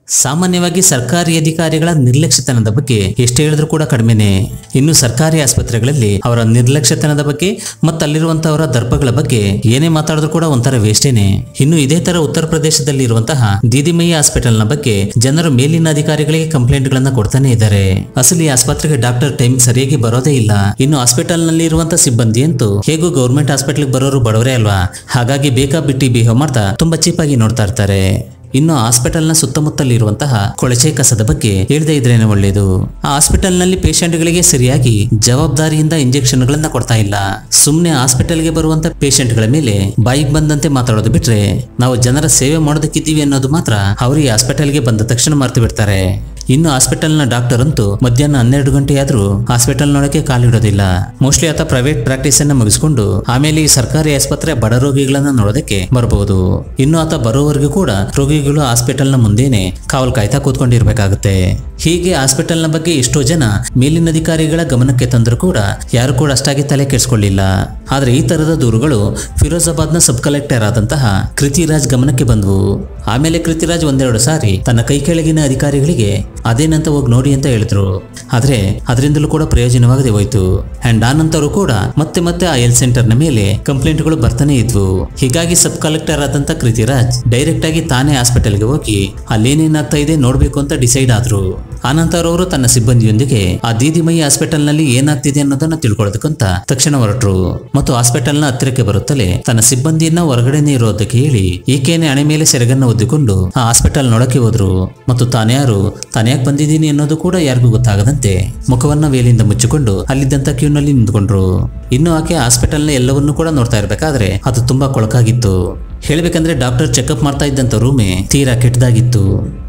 ಸಾಮಾನ್ಯವಾಗಿ ಸರ್ಕಾರಿ ಅಧಿಕಾರಿಗಳ ನಿರ್ಲಕ್ಷ್ಯತನದ ಬಗ್ಗೆ ಎಷ್ಟು ಹೇಳಿದ್ರು ಕೂಡ ಕಡಿಮೆನೆ ಇನ್ನು ಸರ್ಕಾರಿ ಆಸ್ಪತ್ರೆಗಳಲ್ಲಿ ಅವರ ನಿರ್ಲಕ್ಷ್ಯತನದ ಬಗ್ಗೆ ಮತ್ತು ಅಲ್ಲಿರುವಂತಹವರ ದರ್ಪಗಳ ಬಗ್ಗೆ ಏನೇ ಮಾತಾಡಿದ್ರು ಕೂಡ ಒಂಥರ ವೇಸ್ಟೇನೆ ಇನ್ನು ಇದೇ ತರ ಉತ್ತರ ಪ್ರದೇಶದಲ್ಲಿ ಇರುವಂತಹ ದೀದಿಮಯಿ ಹಾಸ್ಪಿಟಲ್ನ ಬಗ್ಗೆ ಜನರು ಮೇಲಿನ ಅಧಿಕಾರಿಗಳಿಗೆ ಕಂಪ್ಲೇಂಟ್ ಗಳನ್ನ ಕೊಡ್ತಾನೆ ಇದ್ದಾರೆ ಅಸಲಿ ಈ ಆಸ್ಪತ್ರೆಗೆ ಡಾಕ್ಟರ್ ಟೈಮ್ ಸರಿಯಾಗಿ ಬರೋದೇ ಇಲ್ಲ ಇನ್ನು ಹಾಸ್ಪಿಟಲ್ ನಲ್ಲಿ ಇರುವಂತಹ ಸಿಬ್ಬಂದಿ ಅಂತೂ ಹೇಗೂ ಗೌರ್ಮೆಂಟ್ ಹಾಸ್ಪಿಟಲ್ ಬರೋರು ಬಡವರೇ ಅಲ್ವಾ ಹಾಗಾಗಿ ಬೇಕಾ ಬಿಟ್ಟಿ ಬಿಹೇವ್ ಮಾಡ್ತಾ ತುಂಬಾ ಚೀಪ್ ಆಗಿ ನೋಡ್ತಾ ಇರ್ತಾರೆ ಇನ್ನು ಹಾಸ್ಪಿಟಲ್ನ ಸುತ್ತಮುತ್ತಲಿರುವಂತಹ ಕೊಳಚೆ ಕಸದ ಬಗ್ಗೆ ಹೇಳದೇ ಇದ್ರೇನೆ ಒಳ್ಳೆಯದು ಆ ಹಾಸ್ಪಿಟಲ್ನಲ್ಲಿ ಪೇಷಂಟ್ಗಳಿಗೆ ಸರಿಯಾಗಿ ಜವಾಬ್ದಾರಿಯಿಂದ ಇಂಜೆಕ್ಷನ್ಗಳನ್ನ ಕೊಡ್ತಾ ಇಲ್ಲ ಸುಮ್ಮನೆ ಹಾಸ್ಪಿಟಲ್ಗೆ ಬರುವಂತ ಪೇಷಂಟ್ಗಳ ಮೇಲೆ ಬಾಯಿಗೆ ಬಂದಂತೆ ಮಾತಾಡೋದು ಬಿಟ್ರೆ ನಾವು ಜನರ ಸೇವೆ ಮಾಡೋದಕ್ಕಿದ್ದೀವಿ ಅನ್ನೋದು ಮಾತ್ರ ಅವರು ಈ ಹಾಸ್ಪಿಟಲ್ಗೆ ಬಂದ ತಕ್ಷಣ ಮರ್ತು ಬಿಡ್ತಾರೆ ಇನ್ನು ಹಾಸ್ಪಿಟಲ್ನ ಡಾಕ್ಟರ್ ಅಂತೂ ಮಧ್ಯಾಹ್ನ ಹನ್ನೆರಡು ಗಂಟೆ ಆದ್ರೂ ಹಾಸ್ಪಿಟಲ್ನೊಳಗೆ ಕಾಲಿಡೋದಿಲ್ಲ ಮೋಸ್ಟ್ಲಿ ಆತ ಪ್ರೈವೇಟ್ ಪ್ರಾಕ್ಟೀಸ್ ಅನ್ನ ಮುಗಿಸ್ಕೊಂಡು ಆಮೇಲೆ ಈ ಸರ್ಕಾರಿ ಆಸ್ಪತ್ರೆ ಬಡ ರೋಗಿಗಳನ್ನ ನೋಡೋದಕ್ಕೆ ಬರಬಹುದು ಇನ್ನು ಆತ ಬರೋವರೆಗೂ ಕೂಡ ರೋಗಿಗಳು ಹಾಸ್ಪಿಟಲ್ನ ಮುಂದೆನೆ ಕಾವಲು ಕಾಯ್ತಾ ಕೂತ್ಕೊಂಡಿರ್ಬೇಕಾಗುತ್ತೆ ಹೀಗೆ ಹಾಸ್ಪಿಟಲ್ನ ಬಗ್ಗೆ ಎಷ್ಟೋ ಜನ ಮೇಲಿನ ಅಧಿಕಾರಿಗಳ ಗಮನಕ್ಕೆ ತಂದರೂ ಕೂಡ ಯಾರು ಕೂಡ ಅಷ್ಟಾಗಿ ತಲೆ ಕೆಡಿಸ್ಕೊಳ್ಳಿಲ್ಲ ಆದ್ರೆ ಈ ತರದ ದೂರುಗಳು ಫಿರೋಜಾಬಾದ್ನ ಸಬ್ ಕಲೆಕ್ಟರ್ ಆದಂತಹ ಕೃತಿರಾಜ್ ಗಮನಕ್ಕೆ ಬಂದವು ಆಮೇಲೆ ಕೃತಿರಾಜ್ ಒಂದೆರಡು ಸಾರಿ ತನ್ನ ಕೈ ಕೆಳಗಿನ ಅಧಿಕಾರಿಗಳಿಗೆ ಅದೇನಂತ ಹೋಗಿ ನೋಡಿ ಅಂತ ಹೇಳಿದ್ರು ಆದ್ರೆ ಅದರಿಂದಲೂ ಕೂಡ ಪ್ರಯೋಜನವಾಗದೆ ಹೋಯ್ತು ಅಂಡ್ ಆ ನಂತರ ಕೂಡ ಮತ್ತೆ ಮತ್ತೆ ಆ ಹೆಲ್ತ್ ಸೆಂಟರ್ನ ಮೇಲೆ ಕಂಪ್ಲೇಂಟ್ಗಳು ಬರ್ತಾನೆ ಇದ್ವು ಹೀಗಾಗಿ ಸಬ್ ಕಲೆಕ್ಟರ್ ಆದಂತ ಕೃತಿರಾಜ್ ಡೈರೆಕ್ಟ್ ಆಗಿ ತಾನೇ ಹಾಸ್ಪಿಟಲ್ಗೆ ಹೋಗಿ ಅಲ್ಲೇನೇನಾಗ್ತಾ ಇದೆ ನೋಡ್ಬೇಕು ಅಂತ ಡಿಸೈಡ್ ಆದ್ರು ಆನಂತರ ಅವರು ತನ್ನ ಸಿಬ್ಬಂದಿಯೊಂದಿಗೆ ಆ ದೀದಿಮಯಿ ಹಾಸ್ಪಿಟಲ್ ನಲ್ಲಿ ಏನಾಗ್ತಿದೆ ಅನ್ನೋದನ್ನ ತಿಳ್ಕೊಳ್ಳೋದಕ್ಕಂತ ತಕ್ಷಣ ಹೊರಟ್ರು ಮತ್ತು ಹಾಸ್ಪಿಟಲ್ನ ಹತ್ತಿರಕ್ಕೆ ಬರುತ್ತಲೇ ತನ್ನ ಸಿಬ್ಬಂದಿಯನ್ನ ಹೊರಗಡೆನೆ ಇರೋದಕ್ಕೆ ಹೇಳಿ ಈಕೆನೆ ಹಣೆ ಮೇಲೆ ಸೆರಗನ್ನ ಒದ್ದಿಕೊಂಡು ಆ ಹಾಸ್ಪಿಟಲ್ ನೋಡಕ್ಕೆ ಹೋದ್ರು ಮತ್ತು ತಾನ್ಯಾರು ತಾನ್ಯಾಕ್ ಬಂದಿದ್ದೀನಿ ಅನ್ನೋದು ಕೂಡ ಯಾರಿಗೂ ಗೊತ್ತಾಗದಂತೆ ಮುಖವನ್ನ ವೇಲಿಂದ ಮುಚ್ಚಿಕೊಂಡು ಅಲ್ಲಿದ್ದಂತ ಕ್ಯೂನಲ್ಲಿ ನಿಂತ್ಕೊಂಡ್ರು ಇನ್ನು ಆಕೆ ಹಾಸ್ಪಿಟಲ್ನ ಎಲ್ಲವನ್ನೂ ಕೂಡ ನೋಡ್ತಾ ಇರ್ಬೇಕಾದ್ರೆ ಅದು ತುಂಬಾ ಕೊಳಕಾಗಿತ್ತು ಹೇಳ್ಬೇಕಂದ್ರೆ ಡಾಕ್ಟರ್ ಚೆಕಪ್ ಮಾಡ್ತಾ ಇದ್ದಂತ ರೂಮೇ ತೀರಾ ಕೆಟ್ಟದಾಗಿತ್ತು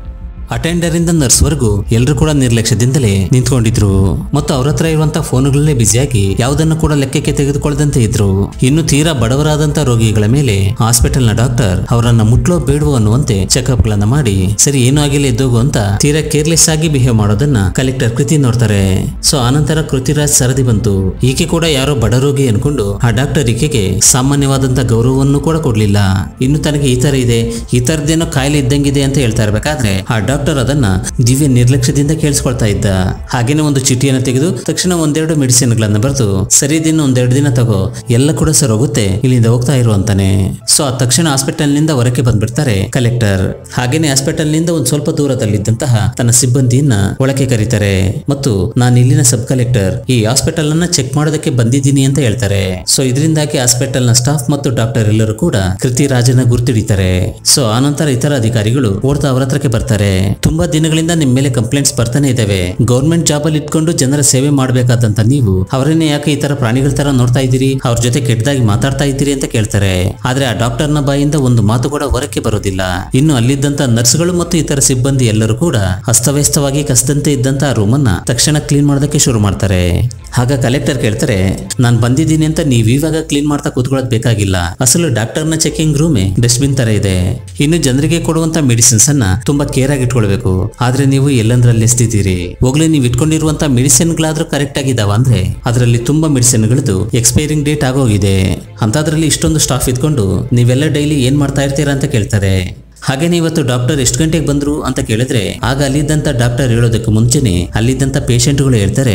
ಅಟೆಂಡರ್ ಇಂದ ನರ್ಸ್ ವರೆಗೂ ಎಲ್ಲರೂ ಕೂಡ ನಿರ್ಲಕ್ಷ್ಯದಿಂದಲೇ ನಿಂತ್ಕೊಂಡಿದ್ರು ಮತ್ತು ಅವ್ರ ಹತ್ರ ಇರುವಂತಹ ಫೋನ್ಗಳಲ್ಲೇ ಬ್ಯುಸಿಯಾಗಿ ಯಾವುದನ್ನು ಕೂಡ ಲೆಕ್ಕಕ್ಕೆ ತೆಗೆದುಕೊಳ್ಳದಂತೆ ಇದ್ರು ಇನ್ನು ತೀರಾ ಬಡವರಾದಂತ ರೋಗಿಗಳ ಮೇಲೆ ಹಾಸ್ಪಿಟಲ್ ನ ಡಾಕ್ಟರ್ ಅವರನ್ನ ಮುಟ್ಲೋ ಬೇಡವೋ ಅನ್ನುವಂತೆ ಚೆಕಪ್ ಗಳನ್ನ ಮಾಡಿ ಸರಿ ಏನೂ ಆಗಿಲ್ಲ ಎದ್ದೋಗು ಅಂತ ತೀರಾ ಕೇರ್ಲೆಸ್ ಆಗಿ ಬಿಹೇವ್ ಮಾಡೋದನ್ನ ಕಲೆಕ್ಟರ್ ಕೃತಿ ನೋಡ್ತಾರೆ ಸೊ ಆನಂತರ ಕೃತಿರಾಜ್ ಸರದಿ ಬಂತು ಈಕೆ ಕೂಡ ಯಾರೋ ಬಡ ರೋಗಿ ಅನ್ಕೊಂಡು ಆ ಡಾಕ್ಟರ್ ಈಕೆಗೆ ಸಾಮಾನ್ಯವಾದಂತ ಗೌರವವನ್ನು ಕೂಡ ಕೊಡ್ಲಿಲ್ಲ ಇನ್ನು ತನಗೆ ಈ ತರ ಇದೆ ಈ ತರದ್ದೇನೋ ಕಾಯಿಲೆ ಇದ್ದಂಗಿದೆ ಅಂತ ಹೇಳ್ತಾ ಇರ್ಬೇಕಾದ್ರೆ ಆ ಡಾಕ್ಟರ್ ಅದನ್ನ ದಿವ್ಯ ನಿರ್ಲಕ್ಷ್ಯದಿಂದ ಕೇಳಿಸ್ಕೊಳ್ತಾ ಇದ್ದ ಹಾಗೇನೆ ಒಂದು ಚೀಟಿಯನ್ನು ತೆಗೆದು ತಕ್ಷಣ ಒಂದೆರಡು ಮೆಡಿಸಿನ್ ಗಳನ್ನ ಬರೆದು ಸರಿ ದಿನ ಒಂದೆರಡು ದಿನ ತಗೋ ಎಲ್ಲ ಕೂಡ ಸರ್ ಹೋಗುತ್ತೆ ಇಲ್ಲಿಂದ ಹೋಗ್ತಾ ಇರು ಅಂತಾನೆ ಸೊ ಆ ತಕ್ಷಣ ಹಾಸ್ಪಿಟಲ್ ನಿಂದ ಹೊರಕ್ಕೆ ಬಂದ್ಬಿಡ್ತಾರೆ ಕಲೆಕ್ಟರ್ ಹಾಗೇನೆ ಹಾಸ್ಪಿಟಲ್ ನಿಂದ ಒಂದ್ ಸ್ವಲ್ಪ ದೂರದಲ್ಲಿದ್ದಂತಹ ತನ್ನ ಸಿಬ್ಬಂದಿಯನ್ನ ಒಳಗೆ ಕರೀತಾರೆ ಮತ್ತು ನಾನು ಇಲ್ಲಿನ ಸಬ್ ಕಲೆಕ್ಟರ್ ಈ ಹಾಸ್ಪಿಟಲ್ ಅನ್ನ ಚೆಕ್ ಮಾಡೋದಕ್ಕೆ ಬಂದಿದ್ದೀನಿ ಅಂತ ಹೇಳ್ತಾರೆ ಸೊ ಇದರಿಂದಾಗಿ ಹಾಸ್ಪಿಟಲ್ ನ ಸ್ಟಾಫ್ ಮತ್ತು ಡಾಕ್ಟರ್ ಎಲ್ಲರೂ ಕೂಡ ಕೃತಿರಾಜನ ಗುರ್ತಿಡಿತಾರೆ ಸೊ ಆನಂತರ ಇತರ ಅಧಿಕಾರಿಗಳು ಓಡ್ತಾ ಅವರ ಹತ್ರಕ್ಕೆ ಬರ್ತಾರೆ ತುಂಬಾ ದಿನಗಳಿಂದ ನಿಮ್ ಮೇಲೆ ಕಂಪ್ಲೇಂಟ್ಸ್ ಬರ್ತಾನೆ ಇದಾವೆ ಗೌರ್ಮೆಂಟ್ ಜಾಬ್ ಅಲ್ಲಿ ಇಟ್ಕೊಂಡು ಜನರ ಸೇವೆ ಮಾಡ್ಬೇಕಾದಂತ ನೀವು ಅವರನ್ನೇ ಯಾಕೆ ಈ ತರ ಪ್ರಾಣಿಗಳ ತರ ನೋಡ್ತಾ ಇದ್ದೀರಿ ಅವ್ರ ಜೊತೆ ಕೆಟ್ಟದಾಗಿ ಮಾತಾಡ್ತಾ ಇದ್ದೀರಿ ಅಂತ ಕೇಳ್ತಾರೆ ಆದ್ರೆ ಆ ಡಾಕ್ಟರ್ನ ಬಾಯಿಂದ ಒಂದು ಮಾತು ಕೂಡ ಹೊರಕ್ಕೆ ಬರೋದಿಲ್ಲ ಇನ್ನು ಅಲ್ಲಿದ್ದಂತ ನರ್ಸ್ಗಳು ಮತ್ತು ಇತರ ಸಿಬ್ಬಂದಿ ಎಲ್ಲರೂ ಕೂಡ ಅಸ್ತವ್ಯಸ್ತವಾಗಿ ಕಸದಂತೆ ಇದ್ದಂತ ಆ ರೂಮನ್ನ ತಕ್ಷಣ ಕ್ಲೀನ್ ಮಾಡೋದಕ್ಕೆ ಶುರು ಮಾಡ್ತಾರೆ ಆಗ ಕಲೆಕ್ಟರ್ ಕೇಳ್ತಾರೆ ನಾನ್ ಬಂದಿದ್ದೀನಿ ಅಂತ ನೀವ್ ಇವಾಗ ಕ್ಲೀನ್ ಮಾಡ್ತಾ ಕೂತ್ಕೊಳ್ಳೋದು ಬೇಕಾಗಿಲ್ಲ ಅಸಲು ಡಾಕ್ಟರ್ನ ಚೆಕಿಂಗ್ ರೂಮೇ ಡಸ್ಟ್ಬಿನ್ ತರ ಇದೆ ಇನ್ನು ಜನರಿಗೆ ಕೊಡುವಂತ ಮೆಡಿಸಿನ್ಸ್ ಅನ್ನ ತುಂಬಾ ಕೇರ್ ಆಗಿ ಇಟ್ಕೊಳ್ಬೇಕು ಆದ್ರೆ ನೀವು ಎಲ್ಲಂದ್ರಲ್ಲಿ ಎಸ್ತಿದ್ದೀರಿ ಹೋಗ್ಲಿ ನೀವು ಇಟ್ಕೊಂಡಿರುವಂತ ಮೆಡಿಸಿನ್ ಗಳಾದ್ರೂ ಕರೆಕ್ಟ್ ಆಗಿದಾವ ಅಂದ್ರೆ ಅದರಲ್ಲಿ ತುಂಬಾ ಮೆಡಿಸಿನ್ ಗಳದ್ದು ಎಕ್ಸ್ಪೈರಿಂಗ್ ಡೇಟ್ ಆಗೋಗಿದೆ ಅಂತದ್ರಲ್ಲಿ ಇಷ್ಟೊಂದು ಸ್ಟಾಫ್ ಇದ್ಕೊಂಡು ನೀವೆಲ್ಲ ಡೈಲಿ ಏನ್ ಮಾಡ್ತಾ ಇರ್ತೀರಾ ಅಂತ ಕೇಳ್ತಾರೆ ಹಾಗೇನೆ ಇವತ್ತು ಡಾಕ್ಟರ್ ಎಷ್ಟು ಗಂಟೆಗೆ ಬಂದ್ರು ಅಂತ ಕೇಳಿದ್ರೆ ಆಗ ಅಲ್ಲಿದ್ದಂತ ಡಾಕ್ಟರ್ ಹೇಳೋದಕ್ಕೆ ಮುಂಚೆನೆ ಅಲ್ಲಿದ್ದಂತ ಪೇಷಂಟ್ಗಳು ಹೇಳ್ತಾರೆ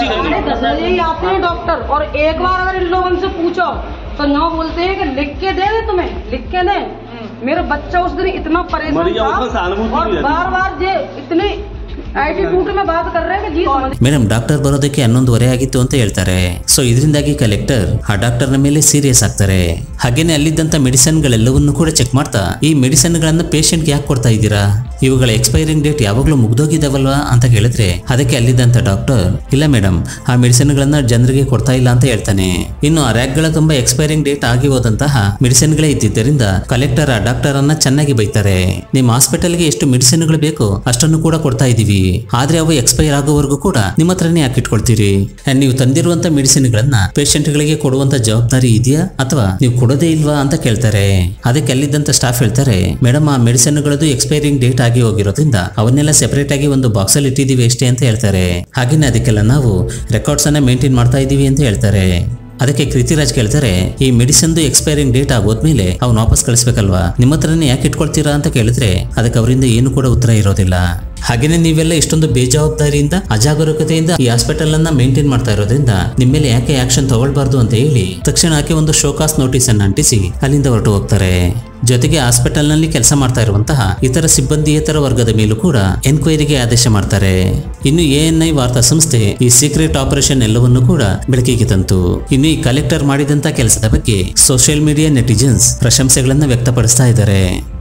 ये ही आते हैं डॉक्टर और एक बार अगर इन लोगों से पूछो तो नौ बोलते हैं कि लिख के दे दे तुम्हें लिख के दे मेरा बच्चा उस दिन इतना परेशान मर गया, उसमें था सहानुभूति और भी है। बार बार ये इतने एटीट्यूड में बात कर रहे हैं कि जी समझ ಮೇಡಮ್ ಡಾಕ್ಟರ್ ಬರೋದಕ್ಕೆ ಹನ್ನೊಂದುವರೆ ಆಗಿತ್ತು ಅಂತ ಹೇಳ್ತಾರೆ ಸೊ ಇದರಿಂದಾಗಿ ಕಲೆಕ್ಟರ್ ಆ ಡಾಕ್ಟರ್ನ ಮೇಲೆ ಸೀರಿಯಸ್ ಆಗ್ತಾರೆ ಹಾಗೇನೆ ಅಲ್ಲಿದ್ದಂತ ಮೆಡಿಸಿನ್ ಗಳೆಲ್ಲವನ್ನೂ ಕೂಡ ಚೆಕ್ ಮಾಡ್ತಾ ಈ ಮೆಡಿಸಿನ್ ಗಳನ್ನ ಪೇಷಂಟ್ಗೆ ಯಾಕೆ ಕೊಡ್ತಾ ಇದ್ದೀರಾ ಇವುಗಳ ಎಕ್ಸ್ಪೈರಿಂಗ್ ಡೇಟ್ ಯಾವಾಗಲೂ ಮುಗ್ದೋಗಿದಾವಲ್ವಾ ಅಂತ ಹೇಳಿದ್ರೆ ಅದಕ್ಕೆ ಅಲ್ಲಿದ್ದಂತ ಡಾಕ್ಟರ್ ಇಲ್ಲ ಮೇಡಮ್ ಆ ಮೆಡಿಸಿನ್ ಗಳನ್ನ ಜನರಿಗೆ ಕೊಡ್ತಾ ಇಲ್ಲ ಅಂತ ಹೇಳ್ತಾನೆ ಇನ್ನು ಆ ರ್ಯಾಕ್ ಗಳ ತುಂಬಾ ಎಕ್ಸ್ಪೈರಿಂಗ್ ಡೇಟ್ ಆಗಿ ಹೋದಂತಹ ಮೆಡಿಸಿನ್ ಗಳೇ ಇದ್ದಿದ್ದರಿಂದ ಕಲೆಕ್ಟರ್ ಆ ಡಾಕ್ಟರ್ ಅನ್ನ ಚೆನ್ನಾಗಿ ಬೈತಾರೆ ನಿಮ್ಮ ಹಾಸ್ಪಿಟಲ್ಗೆ ಎಷ್ಟು ಮೆಡಿಸಿನ್ಗಳು ಬೇಕೋ ಅಷ್ಟನ್ನು ಕೂಡ ಕೊಡ್ತಾ ಇದೀವಿ ಆದ್ರೆ ಅವು ಎಕ್ಸ್ಪೈರ್ ಆಗೋವರೆಗೂ ಕೂಡ ನಿಮ್ಮ ಹತ್ರನೇ ಯಾಕೆ ಇಟ್ಕೊಳ್ತೀರಿ And ನೀವು ತಂದಿರುವಂತ ಮೆಡಿಸಿನ್ ಗಳನ್ನ ಪೇಷಂಟ್ ಗಳಿಗೆ ಕೊಡುವಂತ ಜವಾಬ್ದಾರಿ ಇದೆಯಾ ಅಥವಾ ನೀವು ಕೊಡೋದೇ ಇಲ್ವಾ ಅಂತ ಕೇಳ್ತಾರೆ ಅದಕ್ಕೆ ಅಲ್ಲಿದ್ದಂತ ಸ್ಟಾಫ್ ಹೇಳ್ತಾರೆ ಮೇಡಮ್ ಆ ಮೆಡಿಸಿನ್ ಗಳದ್ದು ಎಕ್ಸ್ಪೈರಿಂಗ್ ಡೇಟ್ ಆಗಿ ಹೋಗಿರೋದ್ರಿಂದ ಅವನ್ನೆಲ್ಲ ಸೆಪರೇಟ್ ಆಗಿ ಒಂದು ಬಾಕ್ಸ್ ಅಲ್ಲಿ ಇಟ್ಟಿದೀವಿ ಅಷ್ಟೇ ಅಂತ ಹೇಳ್ತಾರೆ ಹಾಗೇನೆ ಅದಕ್ಕೆಲ್ಲ ನಾವು ರೆಕಾರ್ಡ್ಸ್ ಅನ್ನ ಮೇಂಟೈನ್ ಮಾಡ್ತಾ ಇದೀವಿ ಅಂತ ಹೇಳ್ತಾರೆ ಅದಕ್ಕೆ ಕೃತಿರಾಜ್ ಕೇಳ್ತಾರೆ ಈ ಮೆಡಿಸಿನ್ದು ಎಕ್ಸ್ಪೈರಿಂಗ್ ಡೇಟ್ ಆಗೋದ್ಮೇಲೆ ಅವ್ನು ವಾಪಸ್ ಕಳಿಸ್ಬೇಕಲ್ವಾ ನಿಮ್ಮ ಹತ್ರನೇ ಯಾಕೆ ಇಟ್ಕೊಳ್ತೀರಾ ಅಂತ ಕೇಳಿದ್ರೆ ಅದಕ್ಕೆ ಅವರಿಂದ ಏನು ಕೂಡ ಉತ್ತರ ಇರೋದಿಲ್ಲ ಹಾಗೇನೆ ನೀವೆಲ್ಲ ಇಷ್ಟೊಂದು ಬೇಜವಾಬ್ದಾರಿಯಿಂದ ಅಜಾಗರೂಕತೆಯಿಂದ ಈ ಹಾಸ್ಪಿಟಲ್ ಅನ್ನ ಮೇಂಟೈನ್ ಮಾಡ್ತಾ ಇರೋದ್ರಿಂದ ನಿಮ್ಮ ಮೇಲೆ ಯಾಕೆ ಆಕ್ಷನ್ ತಗೊಳ್ಬಾರ್ದು ಅಂತ ಹೇಳಿ ತಕ್ಷಣ ಆಕೆ ಒಂದು ಶೋಕಾಸ್ ನೋಟಿಸ್ ಅನ್ನ ಅಂಟಿಸಿ ಅಲ್ಲಿಂದ ಹೊರಟು ಹೋಗ್ತಾರೆ ಜೊತೆಗೆ ಹಾಸ್ಪಿಟಲ್ ನಲ್ಲಿ ಕೆಲಸ ಮಾಡ್ತಾ ಇರುವಂತಹ ಇತರ ಸಿಬ್ಬಂದಿಯೇತರ ವರ್ಗದ ಮೇಲೂ ಕೂಡ ಎನ್ಕ್ವೈರಿಗೆ ಆದೇಶ ಮಾಡ್ತಾರೆ ಇನ್ನು ಎಎನ್ಐ ವಾರ್ತಾ ಸಂಸ್ಥೆ ಈ ಸೀಕ್ರೆಟ್ ಆಪರೇಷನ್ ಎಲ್ಲವನ್ನೂ ಕೂಡ ಬೆಳಕಿಗೆ ತಂತು ಇನ್ನು ಈ ಕಲೆಕ್ಟರ್ ಮಾಡಿದಂತ ಕೆಲಸದ ಬಗ್ಗೆ ಸೋಷಿಯಲ್ ಮೀಡಿಯಾ ನೆಟಿಜನ್ಸ್ ಪ್ರಶಂಸೆಗಳನ್ನ ವ್ಯಕ್ತಪಡಿಸ್ತಾ ಇದ್ದಾರೆ